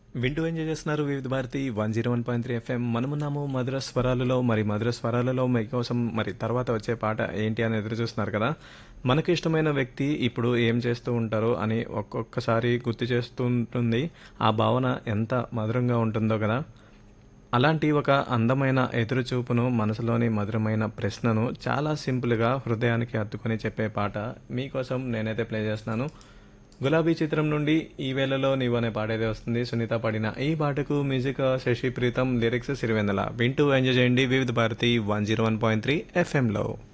వింటూ ఎంజాయ్ చేస్తున్నారు Vividh Bharati one zero one point three FM మనమున్నాము మధుర స్వరాలలో మరి మధుర స్వరాలలో మీకోసం మరి తర్వాత వచ్చే పాట ఏంటి అని ఎదురు చూస్తున్నారు కదా మనకు ఇష్టమైన వ్యక్తి ఇప్పుడు ఏం చేస్తూ ఉంటారో అని ఒక్కొక్కసారి గుర్తు చేస్తూ ఉంటుంది ఆ భావన ఎంత మధురంగా ఉంటుందో కదా అలాంటి ఒక అందమైన ఎదురుచూపును మనసులోని మధురమైన ప్రశ్నను చాలా సింపుల్గా హృదయానికి హత్తుకొని చెప్పే పాట మీకోసం నేనైతే ప్లే చేస్తున్నాను గులాబీ చిత్రం నుండి ఈ వేళలో నీవు అనే పాట అయితే వస్తుంది సునీత పాడిన ఈ పాటకు మ్యూజిక్ శశి ప్రీతం లిరిక్స్ సిరివెందల వింటూ ఎంజాయ్ చేయండి Vividh Bharati one zero one point three ఎఫ్ఎంలో